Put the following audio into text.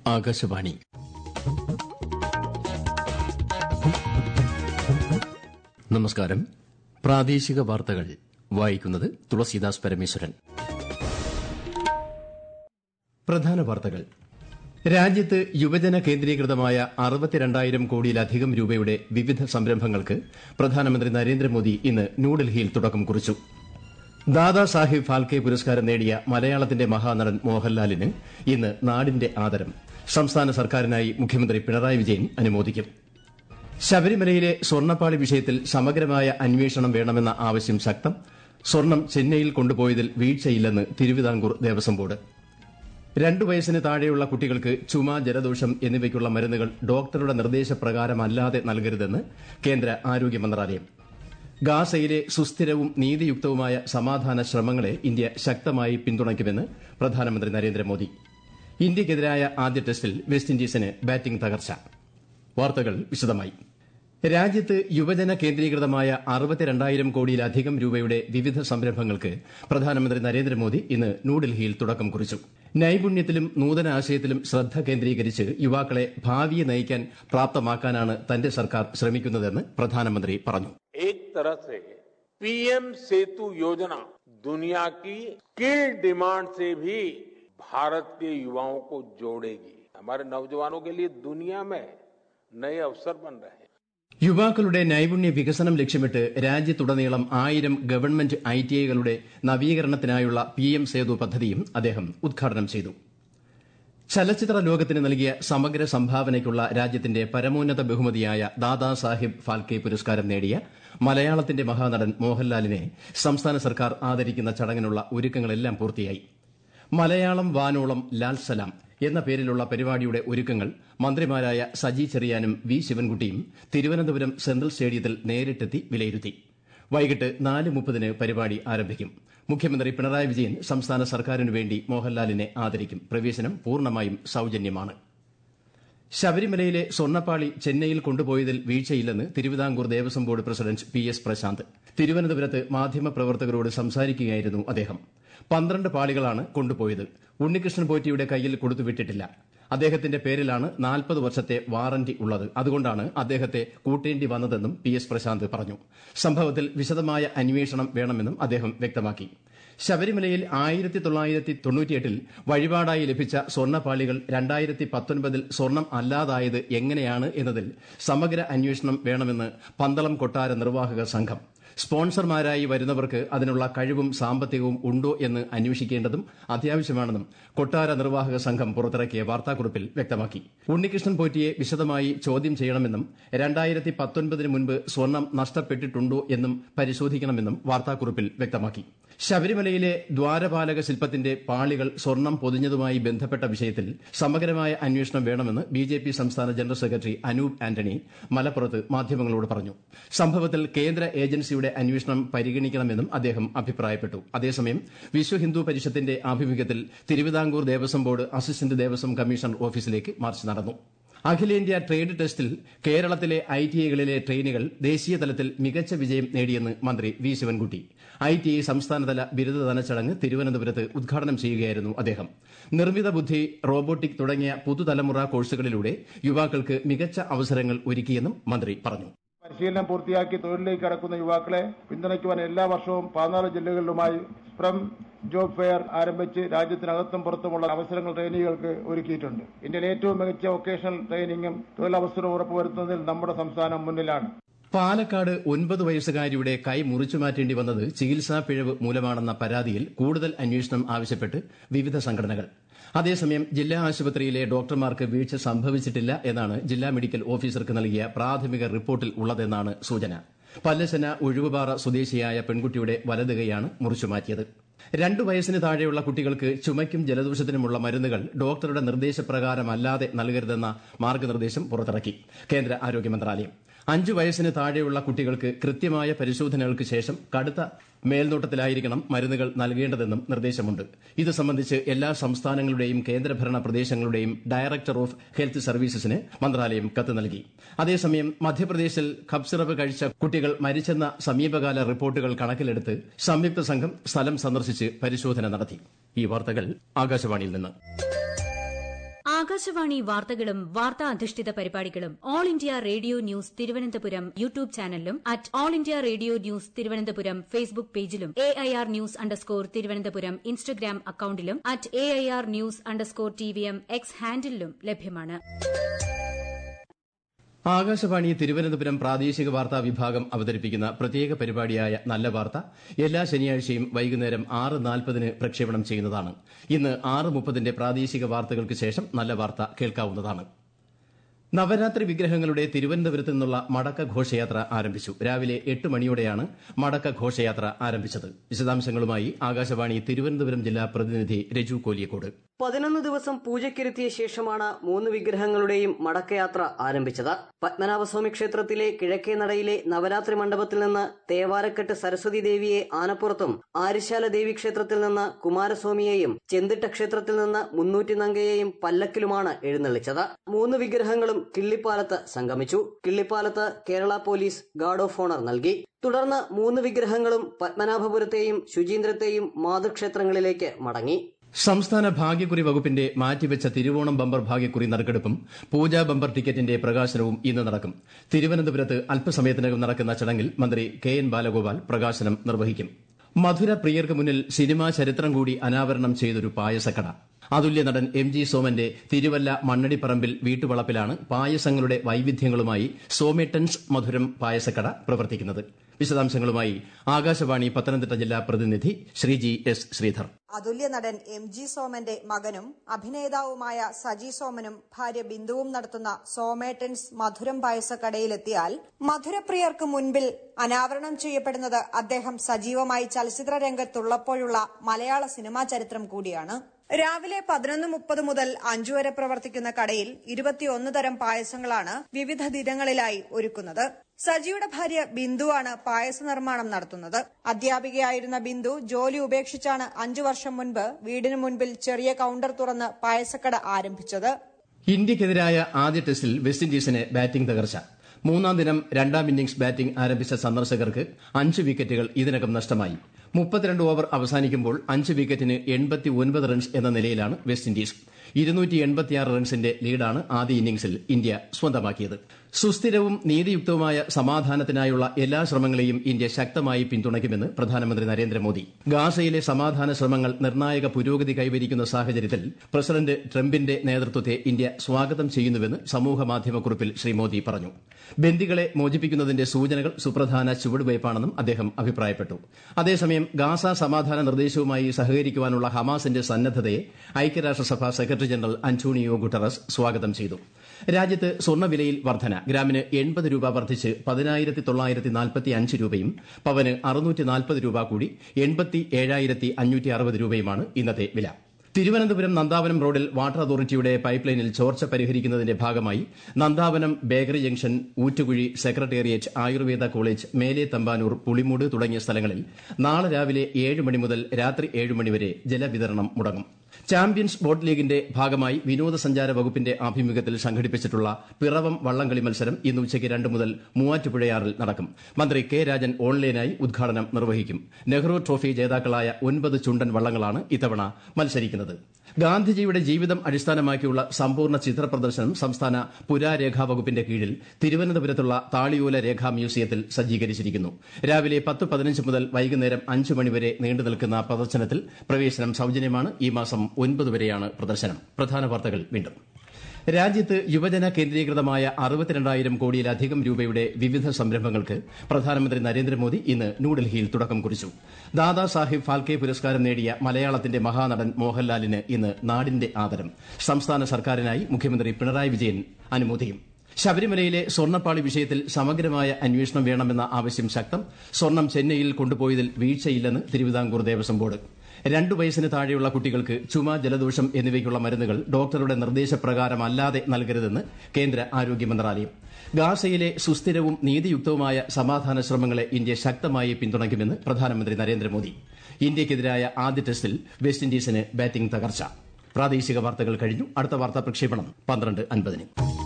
ആകാശവാണി നമസ്കാരം പ്രാദേശിക വാർത്തകൾ വായിക്കുന്നത് തുളസീദാസ് പരമേശ്വരൻ പ്രധാന വാർത്തകൾ രാജ്യത്ത് യുവജന കേന്ദ്രീകൃതമായ അറുപത്തിരണ്ടായിരം കോടിയിലധികം രൂപയുടെ വിവിധ സംരംഭങ്ങൾക്ക് പ്രധാനമന്ത്രി നരേന്ദ്രമോദി ഇന്ന് ന്യൂഡൽഹിയിൽ തുടക്കം കുറിച്ചു ദാദാ സാഹിബ് ഫാൽക്കെ പുരസ്കാരം നേടിയ മലയാളത്തിന്റെ മഹാനടൻ മോഹൻലാലിന് ഇന്ന് നാടിന്റെ ആദരം സംസ്ഥാന സർക്കാരിനായി മുഖ്യമന്ത്രി പിണറായി വിജയൻ അനുമോദിക്കും ശബരിമലയിലെ സ്വർണ്ണപ്പാളി വിഷയത്തിൽ സമഗ്രമായ അന്വേഷണം വേണമെന്ന ആവശ്യം ശക്തം സ്വർണം ചെന്നൈയിൽ കൊണ്ടുപോയതിൽ വീഴ്ചയില്ലെന്ന് തിരുവിതാംകൂർ ദേവസ്വം ബോർഡ് രണ്ടു വയസ്സിന് താഴെയുള്ള കുട്ടികൾക്ക് ചുമ ജലദോഷം എന്നിവയ്ക്കുള്ള മരുന്നുകൾ ഡോക്ടറുടെ നിർദ്ദേശപ്രകാരമല്ലാതെ നൽകരുതെന്ന് കേന്ദ്ര ആരോഗ്യ മന്ത്രാലയം ഗാസയിലെ സുസ്ഥിരവും നീതിയുക്തവുമായ സമാധാന ശ്രമങ്ങളെ ഇന്ത്യ ശക്തമായി പിന്തുണയ്ക്കുമെന്ന് പ്രധാനമന്ത്രി നരേന്ദ്രമോദി ഇന്ത്യയ്ക്കെതിരായ ആദ്യ ടെസ്റ്റിൽ വെസ്റ്റ് ഇൻഡീസിന് ബാറ്റിംഗ് തകർച്ച വാർത്തകൾ വിശദമായി രാജ്യത്ത് യുവജന കേന്ദ്രീകൃതമായ അറുപത്തിരണ്ടായിരം കോടിയിലധികം രൂപയുടെ വിവിധ സംരംഭങ്ങൾക്ക് പ്രധാനമന്ത്രി നരേന്ദ്രമോദി ഇന്ന് ന്യൂഡൽഹിയിൽ തുടക്കം കുറിച്ചു നൈപുണ്യത്തിലും നൂതന ആശയത്തിലും ശ്രദ്ധ കേന്ദ്രീകരിച്ച് യുവാക്കളെ ഭാവിയെ നയിക്കാൻ പ്രാപ്തമാക്കാനാണ് തന്റെ സർക്കാർ ശ്രമിക്കുന്നതെന്ന് പ്രധാനമന്ത്രി പറഞ്ഞു एक तरह से पीएम सेतु योजना दुनिया की स्किल डिमांड से भी भारत के युवाओं को जोड़ेगी हमारे नौजवानों के लिए दुनिया में नए अवसर बन रहे हैं യുവാക്കളുടെ നൈപുണ്യ വികസനം ലക്ഷ്യമിട്ട് രാജ്യത്തുടനീളം ആയിരം ഗവൺമെന്റ് ഐടിഐകളുടെ നവീകരണത്തിനായുള്ള പിഎം സേതു പദ്ധതിയും അദ്ദേഹം ഉദ്ഘാടനം ചെയ്തു ചലച്ചിത്ര ലോകത്തിന് നൽകിയ സമഗ്ര സംഭാവനയ്ക്കുള്ള രാജ്യത്തിന്റെ പരമോന്നത ബഹുമതിയായ ദാദാ സാഹിബ് ഫാൽക്കെ പുരസ്കാരം നേടിയ മലയാളത്തിന്റെ മഹാനടൻ മോഹൻലാലിനെ സംസ്ഥാന സർക്കാർ ആദരിക്കുന്ന ചടങ്ങിനുള്ള ഒരുക്കങ്ങളെല്ലാം പൂർത്തിയായി മലയാളം വാനോളം ലാൽ സലാം എന്ന പേരിലുള്ള പരിപാടിയുടെ ഒരുക്കങ്ങൾ മന്ത്രിമാരായ സജി ചെറിയാനും വി ശിവൻകുട്ടിയും തിരുവനന്തപുരം സെൻട്രൽ സ്റ്റേഡിയത്തിൽ നേരിട്ടെത്തി വിലയിരുത്തി വൈകിട്ട് നാല് മുപ്പതിന് പരിപാടി ആരംഭിക്കും മുഖ്യമന്ത്രി പിണറായി വിജയൻ സംസ്ഥാന സർക്കാരിനു വേണ്ടി മോഹൻലാലിനെ ആദരിക്കും പ്രവേശനം പൂർണ്ണമായും സൌജന്യമാണ് ശബരിമലയിലെ സ്വർണ്ണപ്പാളി ചെന്നൈയിൽ കൊണ്ടുപോയതിൽ വീഴ്ചയില്ലെന്ന് Thiruvithamkoor Devaswom board president P S Prashanth തിരുവനന്തപുരത്ത് മാധ്യമപ്രവർത്തകരോട് സംസാരിക്കുകയായിരുന്നു അദ്ദേഹം പന്ത്രണ്ട് പാളികളാണ് കൊണ്ടുപോയത് ഉണ്ണികൃഷ്ണൻ പോറ്റിയുടെ കയ്യിൽ കൊടുത്തുവിട്ടിട്ടില്ല അദ്ദേഹത്തിന്റെ പേരിലാണ് നാൽപ്പത് വർഷത്തെ വാറന്റി ഉള്ളത് അതുകൊണ്ടാണ് അദ്ദേഹത്തെ കൂട്ടേണ്ടി വന്നതെന്നും പി എസ് പ്രശാന്ത് പറഞ്ഞു സംഭവത്തിൽ വിശദമായ അന്വേഷണം വേണമെന്നും അദ്ദേഹം വ്യക്തമാക്കി ശബരിമലയിൽ ആയിരത്തി തൊള്ളായിരത്തി തൊണ്ണൂറ്റിയെട്ടിൽ വഴിപാടായി ലഭിച്ച സ്വർണ്ണപ്പാളികൾ രണ്ടായിരത്തി പത്തൊൻപതിൽ സ്വർണം അല്ലാതായത് എങ്ങനെയാണ് എന്നതിൽ സമഗ്ര അന്വേഷണം വേണമെന്ന് പന്തളം കൊട്ടാര നിർവാഹക സംഘം സ്പോൺസർമാരായി വരുന്നവർക്ക് അതിനുള്ള കഴിവും സാമ്പത്തികവും ഉണ്ടോ എന്ന് അന്വേഷിക്കേണ്ടതും അത്യാവശ്യമാണെന്നും കൊട്ടാര നിർവാഹക സംഘം പുറത്തിറക്കിയ വാർത്താക്കുറിപ്പിൽ വ്യക്തമാക്കി ഉണ്ണികൃഷ്ണൻ പോറ്റിയെ വിശദമായി ചോദ്യം ചെയ്യണമെന്നും രണ്ടായിരത്തി പത്തൊൻപതിന് മുൻപ് സ്വർണം നഷ്ടപ്പെട്ടിട്ടുണ്ടോ എന്നും പരിശോധിക്കണമെന്നും വാർത്താക്കുറിപ്പിൽ വ്യക്തമാക്കി ശബരിമലയിലെ ദ്വാരപാലക ശില്പത്തിന്റെ പാളികൾ സ്വർണം പൊതിഞ്ഞതുമായി ബന്ധപ്പെട്ട വിഷയത്തിൽ സമഗ്രമായ അന്വേഷണം വേണമെന്ന് ബിജെപി സംസ്ഥാന ജനറൽ സെക്രട്ടറി അനൂപ് ആന്റണി മലപ്പുറത്ത് മാധ്യമങ്ങളോട് പറഞ്ഞു സംഭവത്തിൽ കേന്ദ്ര ഏജൻസിയുടെ അന്വേഷണം പരിഗണിക്കണമെന്നും അദ്ദേഹം അഭിപ്രായപ്പെട്ടു അതേസമയം വിശ്വ ഹിന്ദു പരിഷത്തിന്റെ ആഭിമുഖ്യത്തിൽ Thiruvithamkoor Devaswom board assistant Devaswom commissioner ഓഫീസിലേക്ക് മാർച്ച് നടന്നു അഖിലേന്ത്യാ ട്രേഡ് ടെസ്റ്റിൽ കേരളത്തിലെ ഐടിഐകളിലെ ട്രെയിനുകൾ ദേശീയ തലത്തിൽ മികച്ച വിജയം നേടിയെന്ന് മന്ത്രി വി ശിവൻകുട്ടി ഐടിഐ സംസ്ഥാനതല ബിരുദദാന ചടങ്ങ് തിരുവനന്തപുരത്ത് ഉദ്ഘാടനം ചെയ്യുകയായിരുന്നു അദ്ദേഹം നിർമ്മിത ബുദ്ധി റോബോട്ടിക് തുടങ്ങിയ പുതുതലമുറ കോഴ്സുകളിലൂടെ യുവാക്കൾക്ക് മികച്ച അവസരങ്ങൾ ഒരുക്കിയെന്നും മന്ത്രി പറഞ്ഞു പരിശീലനം പൂർത്തിയാക്കി തൊഴിലിലേക്ക് കടക്കുന്ന യുവാക്കളെ പിന്തുണയ്ക്കുവാൻ എല്ലാ വർഷവും പതിനാല് ജില്ലകളിലുമായി സ്പ്രം ജോബ് ഫെയർ ആരംഭിച്ച് രാജ്യത്തിനകത്തും പുറത്തുമുള്ള അവസരങ്ങൾ ട്രെയിനികൾക്ക് ഒരുക്കിയിട്ടുണ്ട് ഇന്ത്യയിലെ ഏറ്റവും മികച്ച വൊക്കേഷണൽ ട്രെയിനിങ്ങും തൊഴിലവസരവും ഉറപ്പുവരുത്തുന്നതിൽ നമ്മുടെ സംസ്ഥാനം മുന്നിലാണ് പാലക്കാട് ഒൻപത് വയസ്സുകാരിയുടെ കൈ മുറിച്ചു മാറ്റേണ്ടി വന്നത് ചികിത്സാ പിഴവ് മൂലമാണെന്ന പരാതിയിൽ കൂടുതൽ അന്വേഷണം ആവശ്യപ്പെട്ട് വിവിധ സംഘടനകൾ അതേസമയം ജില്ലാ ആശുപത്രിയിലെ ഡോക്ടർമാർക്ക് വീഴ്ച സംഭവിച്ചിട്ടില്ല എന്നാണ് ജില്ലാ മെഡിക്കൽ ഓഫീസർക്ക് നൽകിയ പ്രാഥമിക റിപ്പോർട്ടിൽ ഉള്ളതെന്നാണ് സൂചന പല്ലശന ഒഴിവുപാറ സ്വദേശിയായ പെൺകുട്ടിയുടെ വലതുകൈയാണ് മുറിച്ചുമാറ്റിയത് രണ്ടു വയസ്സിന് താഴെയുള്ള കുട്ടികൾക്ക് ചുമയ്ക്കും ജലദോഷത്തിനുമുള്ള മരുന്നുകൾ ഡോക്ടറുടെ നിർദ്ദേശപ്രകാരമല്ലാതെ നൽകരുതെന്ന മാർഗനിർദ്ദേശം പുറത്തിറക്കി കേന്ദ്ര ആരോഗ്യ മന്ത്രാലയം അഞ്ചു വയസ്സിന് താഴെയുള്ള കുട്ടികൾക്ക് കൃത്യമായ പരിശോധനകൾക്ക് ശേഷം കടുത്ത മേൽനോട്ടത്തിലായിരിക്കണം മരുന്നുകൾ നൽകേണ്ടതെന്നും നിർദ്ദേശമുണ്ട് ഇത് സംബന്ധിച്ച് എല്ലാ സംസ്ഥാനങ്ങളുടെയും കേന്ദ്രഭരണ പ്രദേശങ്ങളുടെയും ഡയറക്ടർ ഓഫ് ഹെൽത്ത് സർവീസസിന് മന്ത്രാലയം കത്ത് നൽകി അതേസമയം മധ്യപ്രദേശിൽ ഖബ്സിറപ്പ് കഴിച്ച കുട്ടികൾ മരിച്ചെന്ന സമീപകാല റിപ്പോർട്ടുകൾ കണക്കിലെടുത്ത് സംയുക്ത സംഘം സ്ഥലം സന്ദർശിച്ച് പരിശോധന നടത്തി ഈ വാർത്തകൾ ആകാശവാണിയിൽ നിന്ന് ആകാശവാണി വാർത്തകളും വാർത്താ അധിഷ്ഠിത പരിപാടികളും all India radio news Thiruvananthapuram YouTube ചാനലിലും at all India radio news Thiruvananthapuram Facebook പേജിലും A I R news underscore Thiruvananthapuram Instagram അക്കൌണ്ടിലും at A I R news underscore T V M X ഹാൻഡിലും ലഭ്യമാണ് ആകാശവാണി തിരുവനന്തപുരം പ്രാദേശിക വാർത്താ വിഭാഗം അവതരിപ്പിക്കുന്ന പ്രത്യേക പരിപാടിയായ നല്ല വാർത്ത എല്ലാ ശനിയാഴ്ചയും വൈകുന്നേരം ആറ് നാൽപ്പതിന് പ്രക്ഷേപണം ചെയ്യുന്നതാണ് ഇന്ന് ആറ് മുപ്പതിന്റെ പ്രാദേശിക വാർത്തകൾക്ക് ശേഷം നല്ല വാർത്ത കേൾക്കാവുന്നതാണ് നവരാത്രി വിഗ്രഹങ്ങളുടെ തിരുവനന്തപുരത്ത് നിന്നുള്ള മടക്ക ഘോഷയാത്ര ആരംഭിച്ചു രാവിലെ എട്ട് മണിയോടെയാണ് മടക്ക ഘോഷയാത്ര ആരംഭിച്ചത് വിശദാംശങ്ങളുമായി ആകാശവാണി തിരുവനന്തപുരം ജില്ലാ പ്രതിനിധി രജു കോലിയക്കോട് പതിനൊന്ന് ദിവസം പൂജയ്ക്കിരുത്തിയ ശേഷമാണ് മൂന്ന് വിഗ്രഹങ്ങളുടെയും മടക്കയാത്ര ആരംഭിച്ചത് പത്മനാഭസ്വാമി ക്ഷേത്രത്തിലെ കിഴക്കേ നടയിലെ നവരാത്രി മണ്ഡപത്തിൽ നിന്ന് തേവാരക്കെട്ട് സരസ്വതി ദേവിയെ ആനപ്പുറത്തും ആര്യശാല ദേവി ക്ഷേത്രത്തിൽ നിന്ന് കുമാരസ്വാമിയെയും ചെന്തിട്ട ക്ഷേത്രത്തിൽ നിന്ന് മുന്നൂറ്റി നങ്കയെയും പല്ലക്കിലുമാണ് എഴുന്നള്ളിച്ചത് മൂന്ന് വിഗ്രഹങ്ങളും കിള്ളിപ്പാലത്ത് സംഗമിച്ചു കിള്ളിപ്പാലത്ത് Kerala police guard of honour നൽകി തുടർന്ന് മൂന്ന് വിഗ്രഹങ്ങളും പത്മനാഭപുരത്തെയും ശുചീന്ദ്രത്തെയും മാതൃക്ഷേത്രങ്ങളിലേക്ക് മടങ്ങി സംസ്ഥാന ഭാഗ്യക്കുറി വകുപ്പിന്റെ മാറ്റിവെച്ച തിരുവോണം ബമ്പർ ഭാഗ്യക്കുറി നറുക്കെടുപ്പും പൂജാ ബമ്പർ ടിക്കറ്റിന്റെ പ്രകാശനവും ഇന്ന് നടക്കും തിരുവനന്തപുരത്ത് അല്പസമയത്തിനകം നടക്കുന്ന ചടങ്ങിൽ മന്ത്രി കെ എൻ ബാലഗോപാൽ പ്രകാശനം നിർവഹിക്കും മധുര പ്രിയർക്ക് മുന്നിൽ സിനിമാ ചരിത്രം കൂടി അനാവരണം ചെയ്തൊരു പായസക്കട അതുല്യ നടൻ എം ജി സോമന്റെ തിരുവല്ല മണ്ണടിപ്പറമ്പിൽ വീട്ടുവളപ്പിലാണ് പായസങ്ങളുടെ വൈവിധ്യങ്ങളുമായി സോമേട്ടൻസ് മധുരം പായസക്കട പ്രവർത്തിക്കുന്നത് വിശദാംശങ്ങളുമായി ആകാശവാണി പത്തനംതിട്ട ജില്ലാ പ്രതിനിധി ശ്രീജി എസ് ശ്രീധർ അതുല്യ നടൻ എം ജി സോമന്റെ മകനും അഭിനേതാവുമായ സജി സോമനും ഭാര്യ ബിന്ദുവും നടത്തുന്ന സോമേട്ടൻസ് മധുരം പായസക്കടയിലെത്തിയാൽ മധുരപ്രിയർക്ക് മുൻപിൽ അനാവരണം ചെയ്യപ്പെടുന്നത് അദ്ദേഹം സജീവമായി ചലച്ചിത്ര രംഗത്തുള്ളപ്പോഴുള്ള മലയാള സിനിമാ ചരിത്രം കൂടിയാണ് രാവിലെ പതിനൊന്ന് മുപ്പത് മുതൽ അഞ്ചു വരെ പ്രവർത്തിക്കുന്ന കടയിൽ ഇരുപത്തിയൊന്ന് തരം പായസങ്ങളാണ് വിവിധ ദിനങ്ങളിലായി ഒരുക്കുന്നത് സജിയുടെ ഭാര്യ ബിന്ദുവാണ് പായസ നിർമ്മാണം നടത്തുന്നത് അധ്യാപികയായിരുന്ന ബിന്ദു ജോലി ഉപേക്ഷിച്ചാണ് അഞ്ചു വർഷം മുൻപ് വീടിന് മുൻപിൽ ചെറിയ കൌണ്ടർ തുറന്ന് പായസക്കട ആരംഭിച്ചത് ഇന്ത്യക്കെതിരായ ആദ്യ ടെസ്റ്റിൽ വെസ്റ്റ് ഇൻഡീസിന് ബാറ്റിംഗ് തകർച്ച മൂന്നാം ദിനം രണ്ടാം ഇന്നിംഗ്സ് ബാറ്റിംഗ് ആരംഭിച്ച സന്ദർശകർക്ക് അഞ്ച് വിക്കറ്റുകൾ ഇതിനകം നഷ്ടമായി മുപ്പത്തിരണ്ട് ഓവർ അവസാനിക്കുമ്പോൾ അഞ്ച് വിക്കറ്റിന് എൺപത്തി ഒൻപത് റൺസ് എന്ന നിലയിലാണ് വെസ്റ്റ് ഇൻഡീസ് ഇരുന്നൂറ്റി എൺപത്തിയാറ് റൺസിന്റെ ലീഡാണ് ആദ്യ ഇന്നിംഗ്സിൽ ഇന്ത്യ സ്വന്തമാക്കിയത് സുസ്ഥിരവും നീതിയുക്തവുമായ സമാധാനത്തിനായുള്ള എല്ലാ ശ്രമങ്ങളെയും ഇന്ത്യ ശക്തമായി പിന്തുണയ്ക്കുമെന്ന് പ്രധാനമന്ത്രി നരേന്ദ്രമോദി ഗാസയിലെ സമാധാന ശ്രമങ്ങൾ നിർണായക പുരോഗതി കൈവരിക്കുന്ന സാഹചര്യത്തിൽ പ്രസിഡന്റ് ട്രംപിന്റെ നേതൃത്വത്തെ ഇന്ത്യ സ്വാഗതം ചെയ്യുന്നുവെന്ന് സമൂഹമാധ്യമക്കുറിപ്പിൽ ശ്രീ മോദി പറഞ്ഞു ബന്ദികളെ മോചിപ്പിക്കുന്നതിന്റെ സൂചനകൾ സുപ്രധാന ചുവടുവയ്പ്പാണെന്നും അദ്ദേഹം അഭിപ്രായപ്പെട്ടു അതേസമയം ഗാസ സമാധാന നിർദ്ദേശവുമായി സഹകരിക്കുവാനുള്ള ഹമാസിന്റെ സന്നദ്ധതയെ ഐക്യരാഷ്ട്രസഭ സെക്രട്ടറി ജനറൽ അന്റോണിയോ ഗുട്ടറസ് സ്വാഗതം ചെയ്തു രാജ്യത്ത് സ്വർണ്ണവിലയിൽ വർധന ഗ്രാമിന് എൺപത് രൂപ വർദ്ധിച്ച് പതിനായിരത്തി തൊള്ളായിരത്തി നാൽപ്പത്തി അഞ്ച് രൂപയും പവന് അറുന്നൂറ്റി നാൽപ്പത് രൂപ കൂടി എൺപത്തി ഏഴായിരത്തി അഞ്ഞൂറ്റി അറുപത് രൂപയുമാണ് ഇന്നത്തെ വില തിരുവനന്തപുരം നന്ദാവനം റോഡിൽ വാട്ടർ അതോറിറ്റിയുടെ പൈപ്പ് ലൈനിൽ ചോർച്ച പരിഹരിക്കുന്നതിന്റെ ഭാഗമായി Nandavanam bakery junction Oottukuzhi secretariat Ayurveda college മേലെ തമ്പാനൂർ പുളിമൂട് തുടങ്ങിയ സ്ഥലങ്ങളിൽ നാളെ രാവിലെ ഏഴ് മണി മുതൽ രാത്രി ഏഴ് മണിവരെ ജലവിതരണം മുടങ്ങും ചാമ്പ്യൻസ് ബോട്ട് ലീഗിന്റെ ഭാഗമായി വിനോദസഞ്ചാര വകുപ്പിന്റെ ആഭിമുഖ്യത്തിൽ സംഘടിപ്പിച്ചിട്ടുള്ള പിറവം വള്ളംകളി മത്സരം ഇന്ന് ഉച്ചയ്ക്ക് രണ്ട് മുതൽ മൂവാറ്റുപുഴയാറിൽ നടക്കും മന്ത്രി കെ രാജൻ ഓൺലൈനായി ഉദ്ഘാടനം നിർവഹിക്കും നെഹ്റു ട്രോഫി ജേതാക്കളായ ഒൻപത് ചുണ്ടൻ വള്ളങ്ങളാണ് ഇത്തവണ മത്സരിക്കുന്നത് ഗാന്ധിജിയുടെ ജീവിതം അടിസ്ഥാനമാക്കിയുള്ള സമ്പൂർണ്ണ ചിത്ര പ്രദർശനം സംസ്ഥാന പുരാരേഖാ വകുപ്പിന്റെ കീഴിൽ തിരുവനന്തപുരത്തുള്ള താളിയോല രേഖാ മ്യൂസിയത്തിൽ സജ്ജീകരിച്ചിരിക്കുന്നു രാവിലെ പത്ത് പതിനഞ്ച് മുതൽ വൈകുന്നേരം അഞ്ച് മണിവരെ നീണ്ടു നിൽക്കുന്ന പ്രദർശനത്തിൽ പ്രവേശനം സൌജന്യമാണ് ഈ മാസം ഒൻപത് വരെയാണ് പ്രദർശനം പ്രധാന വാർത്തകൾ വീണ്ടും രാജ്യത്ത് യുവജന കേന്ദ്രീകൃതമായ അറുപത്തിരണ്ടായിരം കോടിയിലധികം രൂപയുടെ വിവിധ സംരംഭങ്ങൾക്ക് പ്രധാനമന്ത്രി നരേന്ദ്രമോദി ഇന്ന് ന്യൂഡൽഹിയിൽ തുടക്കം കുറിച്ചു ദാദാ സാഹിബ് ഫാൽക്കെ പുരസ്കാരം നേടിയ മലയാളത്തിന്റെ മഹാനടൻ മോഹൻലാലിന് ഇന്ന് നാടിന്റെ ആദരം സംസ്ഥാന സർക്കാരിനായി മുഖ്യമന്ത്രി പിണറായി വിജയൻ അനുമോദിക്കും ശബരിമലയിലെ സ്വർണ്ണപ്പാളി വിഷയത്തിൽ സമഗ്രമായ അന്വേഷണം വേണമെന്ന ആവശ്യം ശക്തം സ്വർണം ചെന്നൈയിൽ കൊണ്ടുപോയതിൽ വീഴ്ചയില്ലെന്ന് തിരുവിതാംകൂർ ദേവസ്വം ബോർഡ് രണ്ടു വയസ്സിന് താഴെയുള്ള കുട്ടികൾക്ക് ചുമ ജലദോഷം എന്നിവയ്ക്കുള്ള മരുന്നുകൾ ഡോക്ടറുടെ നിർദ്ദേശപ്രകാരമല്ലാതെ നൽകരുതെന്ന് കേന്ദ്ര ആരോഗ്യ മന്ത്രാലയം ഗാസയിലെ സുസ്ഥിരവും നീതിയുക്തവുമായ സമാധാന ശ്രമങ്ങളെ ഇന്ത്യ ശക്തമായി പിന്തുണയ്ക്കുമെന്ന് പ്രധാനമന്ത്രി നരേന്ദ്രമോദി ഇന്ത്യയ്ക്കെതിരായ ആദ്യ ടെസ്റ്റിൽ വെസ്റ്റ് ഇൻഡീസിന് ബാറ്റിംഗ് തകർച്ച പ്രാദേശിക വാർത്തകൾ കഴിഞ്ഞു അടുത്ത വാർത്താ പ്രക്ഷേപണം പന്ത്രണ്ട് അൻപതിന്